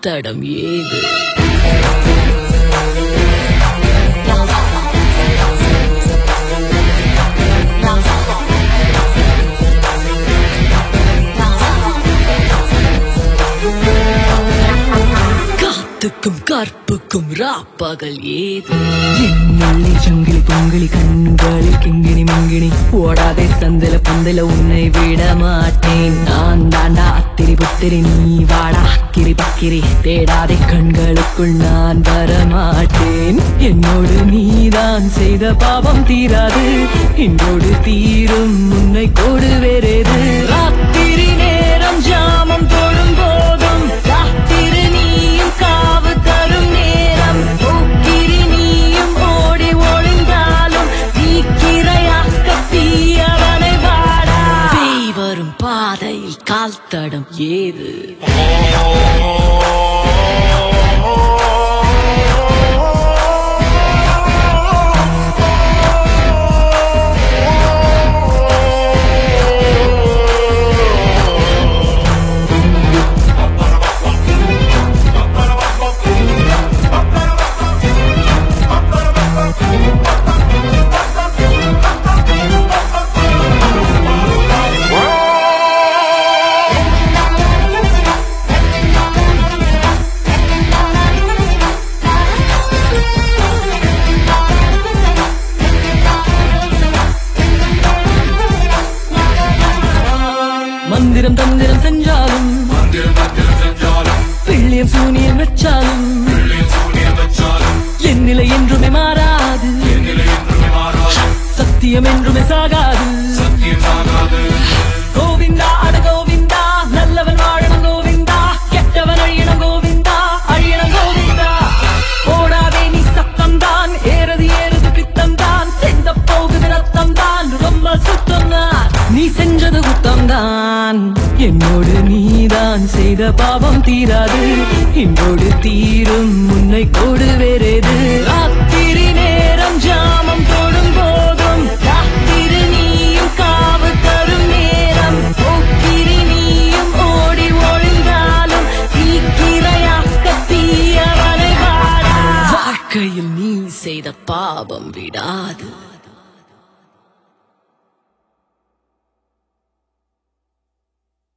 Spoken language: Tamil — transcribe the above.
தடம் ஏது காத்துக்கும் கற்புக்கும் ராப்பகல் ஏது என்னுள்ளே சங்கிலி பொங்கிலி கண்களில் கிங்கிணி மிங்கிணி ஓடாதே சந்தில பந்தல உன்னை விட மாட்டேன் நான் தாண்டா அத்திரி புத்திரி நீ வாடா அக்கிரி பக்கிரி தேடாதே கண்களுக்குள் நான் வரமாட்டேன் என்னோடு நீதான் செய்த பாவம் தீராது என்னோடு தீரும் உன்னை கோடு வேறேது ராத்திரி நேரம் ஜாமம் தொடும் போதும் ராத்திரி நீயும் காவு தரும் நேரம் போக்கிரி நீயும் ஓடி ஒளிந்தாலும் தீக்கிரையாக்க தீயவனை வாடா பேய் வரும் பாதையில் கால் தடம் ஏது மந்திரம் தந்திரம் செஞ்சாலும் பிள்ளையம் சூனியம் வச்சாலும் என் நிலை என்றுமே மாறாது சத்தியம் என்றுமே சாகாது கோவிந்தா அட கோவிந்தா நல்லவன் வாழணும் கோவிந்தா கெட்டவன் அழியணும் கோவிந்தா அழியணும் கோவிந்தா ஓடாதே நீ சத்தம் தான் ஏறது ஏறுது பித்தம் தான் செந்த போகுது ரத்தம் தான் ரொம்ப சுத்தம் தான் நீ செஞ்சது குத்தம் தான் என்னோடு நீதான் செய்த பாவம் தீராது என்னோடு தீரும் உன்னை கோடு வேறேது ராத்திரி நேரம் ஜாமம் தொடும் போதும் ராத்திரி நீயும் காவு தரும் நேரம் போக்கிரி நீயும் ஓடி ஒளிந்தாலும் தீக்கிரையாக்க தீயவனை வாடா வாழ்க்கையில் நீ செய்த பாவம் விடாது